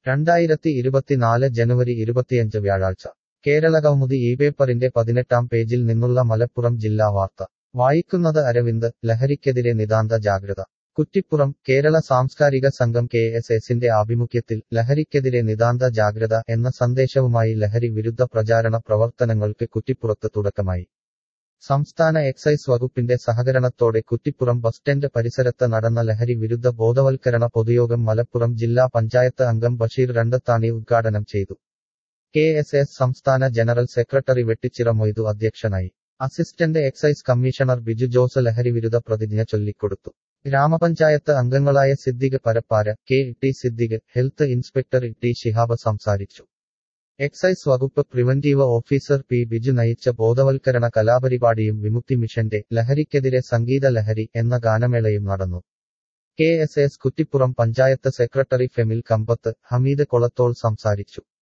രണ്ടായിരത്തി ഇരുപത്തിനാല് ജനുവരി ഇരുപത്തിയഞ്ച് വ്യാഴാഴ്ച കേരളകൗമുദി ഈ പേപ്പറിന്റെ പതിനെട്ടാം പേജിൽ നിന്നുള്ള മലപ്പുറം ജില്ലാ വാർത്ത വായിക്കുന്നത് അരവിന്ദ് ലഹരിക്കെതിരെ നിതാന്ത ജാഗ്രത കുറ്റിപ്പുറം കേരള സാംസ്കാരിക സംഘം കെ എസ് എസിന്റെ ആഭിമുഖ്യത്തിൽ ലഹരിക്കെതിരെ നിതാന്ത ജാഗ്രത എന്ന സന്ദേശവുമായി ലഹരി വിരുദ്ധ പ്രചാരണ പ്രവർത്തനങ്ങൾക്ക് കുറ്റിപ്പുറത്ത് തുടക്കമായി സംസ്ഥാന എക്സൈസ് വകുപ്പിന്റെ സഹകരണത്തോടെ കുറ്റിപ്പുറം ബസ് സ്റ്റാൻഡ് പരിസരത്ത് നടന്ന ലഹരി വിരുദ്ധ ബോധവൽക്കരണ പൊതുയോഗം മലപ്പുറം ജില്ലാ പഞ്ചായത്ത് അംഗം ബഷീർ രണ്ടത്താണി ഉദ്ഘാടനം ചെയ്തു കെ എസ് എസ് സംസ്ഥാന ജനറൽ സെക്രട്ടറി വെട്ടിച്ചിറ മൊയ്തു അധ്യക്ഷനായി assistant excise commissioner Biju Jose ലഹരി വിരുദ്ധ പ്രതിജ്ഞ ചൊല്ലിക്കൊടുത്തു ഗ്രാമപഞ്ചായത്ത് അംഗങ്ങളായ Siddique Parappara K T Siddique health inspector T Shihab സംസാരിച്ചു എക്സൈസ് വകുപ്പ് പ്രിവന്റീവ് ഓഫീസർ പി ബിജു നയിച്ച ബോധവൽക്കരണ കലാപരിപാടിയും വിമുക്തി മിഷന്റെ ലഹരിക്കെതിരെ സംഗീത ലഹരി എന്ന ഗാനമേളയും നടന്നു K S S Kuttippuram panchayat secretary Femil Kambath Hameed Kolathol സംസാരിച്ചു